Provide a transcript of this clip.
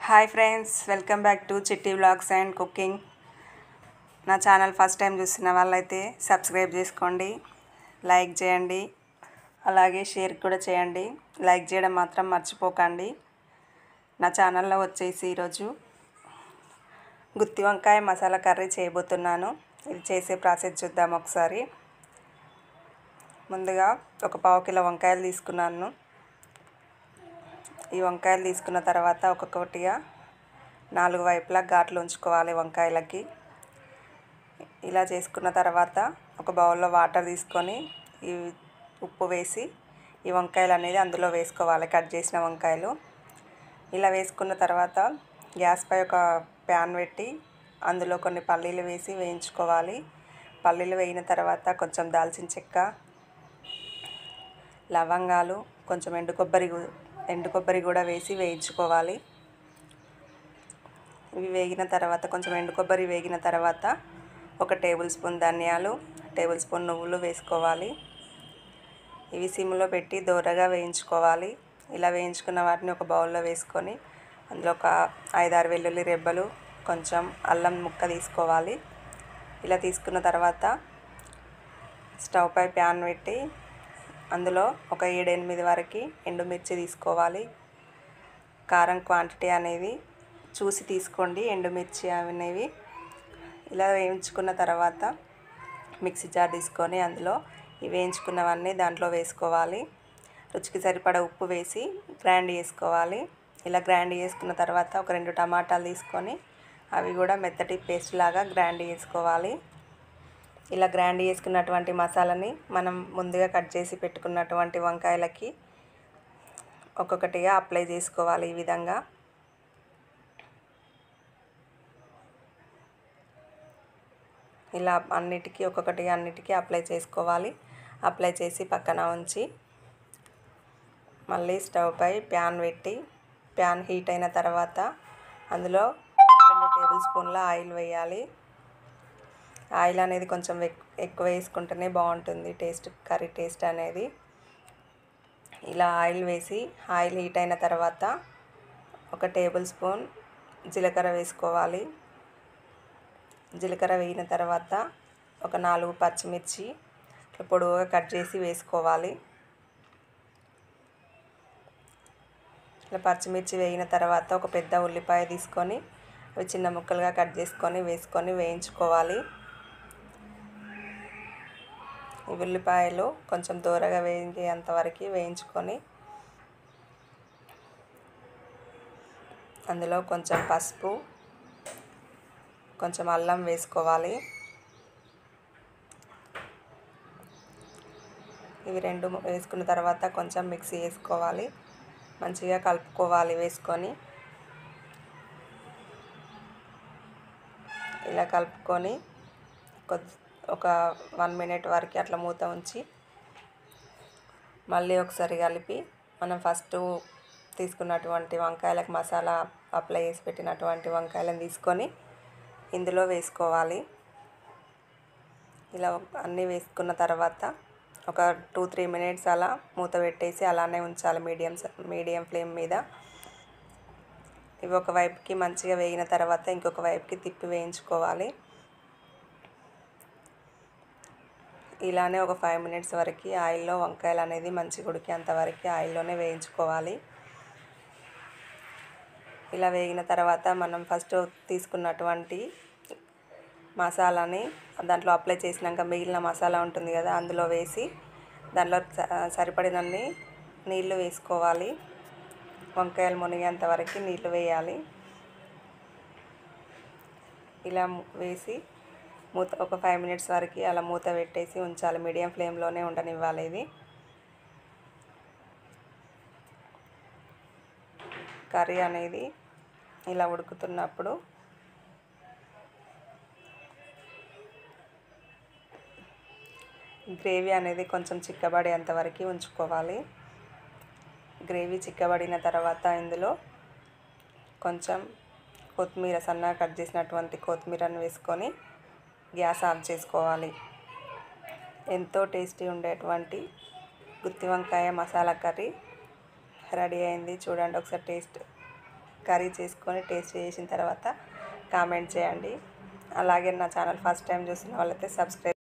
hi friends welcome back to Chitti vlogs and cooking నా channel first time చూస్తున్న వాళ్ళైతే subscribe చేసుకోండి లైక్ చేయండి అలాగే షేర్ కూడా చేయండి లైక్ చేయడం మాత్రం మర్చిపోకండి నా ఛానల్లో వచ్చేసి ఈరోజు గుత్తి వంకాయ మసాలా కర్రీ చేయబోతున్నాను ఇది చేసే ప్రాసెస్ చూద్దాం ఒకసారి ముందుగా ఒక పావు కిలో వంకాయలు తీసుకున్నాను ఈ వంకాయలు తీసుకున్న తర్వాత ఒక్కొక్కటిగా నాలుగు వైపులా ఘాట్లు ఉంచుకోవాలి వంకాయలకి ఇలా చేసుకున్న తర్వాత ఒక బౌల్లో వాటర్ తీసుకొని ఈ ఉప్పు వేసి ఈ వంకాయలు అనేది అందులో వేసుకోవాలి కట్ చేసిన వంకాయలు ఇలా వేసుకున్న తర్వాత గ్యాస్పై ఒక ప్యాన్ పెట్టి అందులో కొన్ని పల్లీలు వేసి వేయించుకోవాలి పల్లీలు వేయిన తర్వాత కొంచెం దాల్చిన చెక్క లవంగాలు కొంచెం ఎండు కొబ్బరి ఎండు కొబ్బరి కూడా వేసి వేయించుకోవాలి ఇవి వేగిన తర్వాత కొంచెం ఎండు కొబ్బరి వేగిన తర్వాత ఒక టేబుల్ స్పూన్ ధనియాలు టేబుల్ స్పూన్ నువ్వులు వేసుకోవాలి ఇవి సిమ్లో పెట్టి దూరగా వేయించుకోవాలి ఇలా వేయించుకున్న వాటిని ఒక బౌల్లో వేసుకొని అందులో ఒక ఐదారు వెల్లుల్లి రెబ్బలు కొంచెం అల్లం ముక్క తీసుకోవాలి ఇలా తీసుకున్న తర్వాత స్టవ్ పై ప్యాన్ పెట్టి అందులో ఒక ఏడెనిమిది వరకు ఎండుమిర్చి తీసుకోవాలి కారం క్వాంటిటీ అనేది చూసి తీసుకోండి ఎండుమిర్చి అనేవి ఇలా వేయించుకున్న తర్వాత మిక్సీ జార్ తీసుకొని అందులో ఈ వేయించుకున్నవన్నీ దాంట్లో వేసుకోవాలి రుచికి సరిపడా ఉప్పు వేసి గ్రైండ్ చేసుకోవాలి ఇలా గ్రైండ్ చేసుకున్న తర్వాత ఒక రెండు టమాటాలు తీసుకొని అవి కూడా మెత్తటి పేస్ట్ లాగా గ్రైండ్ చేసుకోవాలి ఇలా గ్రైండ్ చేసుకున్నటువంటి మసాలాని మనం ముందుగా కట్ చేసి పెట్టుకున్నటువంటి వంకాయలకి ఒక్కొక్కటిగా అప్లై చేసుకోవాలి ఈ విధంగా ఇలా అన్నిటికీ ఒక్కొక్కటిగా అన్నిటికీ అప్లై చేసుకోవాలి అప్లై చేసి పక్కన ఉంచి మళ్ళీ స్టవ్ పై ప్యాన్ పెట్టి ప్యాన్ హీట్ అయిన తర్వాత అందులో రెండు టేబుల్ స్పూన్ల ఆయిల్ వేయాలి ఆయిల్ అనేది కొంచెం ఎక్కువ వేసుకుంటేనే బాగుంటుంది టేస్ట్ కర్రీ టేస్ట్ అనేది ఇలా ఆయిల్ వేసి ఆయిల్ హీట్ అయిన తర్వాత ఒక టేబుల్ స్పూన్ జీలకర్ర వేసుకోవాలి జీలకర్ర వేగిన తర్వాత ఒక నాలుగు పచ్చిమిర్చి ఇట్లా పొడవుగా కట్ చేసి వేసుకోవాలి ఇట్లా పచ్చిమిర్చి వేగిన తర్వాత ఒక పెద్ద ఉల్లిపాయ తీసుకొని అవి చిన్న ముక్కలుగా కట్ చేసుకొని వేసుకొని వేయించుకోవాలి ఈ ఉల్లిపాయలు కొంచెం దూరగా వేయించేంత వరకు వేయించుకొని అందులో కొంచెం పసుపు కొంచెం అల్లం వేసుకోవాలి ఇవి రెండు వేసుకున్న తర్వాత కొంచెం మిక్సీ వేసుకోవాలి మంచిగా కలుపుకోవాలి వేసుకొని ఇలా కలుపుకొని కొద్ది ఒక వన్ మినిట్ వరకు అట్లా మూత ఉంచి మళ్ళీ ఒకసారి కలిపి మనం ఫస్ట్ తీసుకున్నటువంటి వంకాయలకు మసాలా అప్లై చేసి పెట్టినటువంటి వంకాయలను తీసుకొని ఇందులో వేసుకోవాలి ఇలా అన్నీ వేసుకున్న తర్వాత ఒక టూ త్రీ మినిట్స్ అలా మూత పెట్టేసి అలానే ఉంచాలి మీడియం మీడియం ఫ్లేమ్ మీద ఇవి ఒక వైపుకి మంచిగా వేగిన తర్వాత ఇంకొక వైపుకి తిప్పి వేయించుకోవాలి ఇలానే ఒక ఫైవ్ మినిట్స్ వరకు ఆయిల్లో వంకాయలు అనేది మంచిగా ఉడికేంత వరకు ఆయిల్లోనే వేయించుకోవాలి ఇలా వేగిన తర్వాత మనం ఫస్ట్ తీసుకున్నటువంటి మసాలాని దాంట్లో అప్లై చేసినాక మిగిలిన మసాలా ఉంటుంది కదా అందులో వేసి దాంట్లో సరిపడినన్ని నీళ్ళు వేసుకోవాలి వంకాయలు మునిగేంత వరకు నీళ్ళు వేయాలి ఇలా వేసి మూత ఒక ఫైవ్ మినిట్స్ వరకు అలా మూత పెట్టేసి ఉంచాలి మీడియం ఫ్లేమ్లోనే ఉండనివ్వాలి ఇది కర్రీ అనేది ఇలా ఉడుకుతున్నప్పుడు గ్రేవీ అనేది కొంచెం చిక్కబడేంత వరకు ఉంచుకోవాలి గ్రేవీ చిక్కబడిన తర్వాత ఇందులో కొంచెం కొత్తిమీర సన్నగా కట్ చేసినటువంటి కొత్తిమీరను వేసుకొని గ్యాస్ ఆఫ్ చేసుకోవాలి ఎంతో టేస్టీ ఉండేటువంటి గుత్తి వంకాయ మసాలా కర్రీ రెడీ అయింది చూడండి ఒకసారి టేస్ట్ కర్రీ చేసుకొని టేస్ట్ చేసిన తర్వాత కామెంట్ చేయండి అలాగే నా ఛానల్ ఫస్ట్ టైం చూసిన వాళ్ళైతే సబ్స్క్రైబ్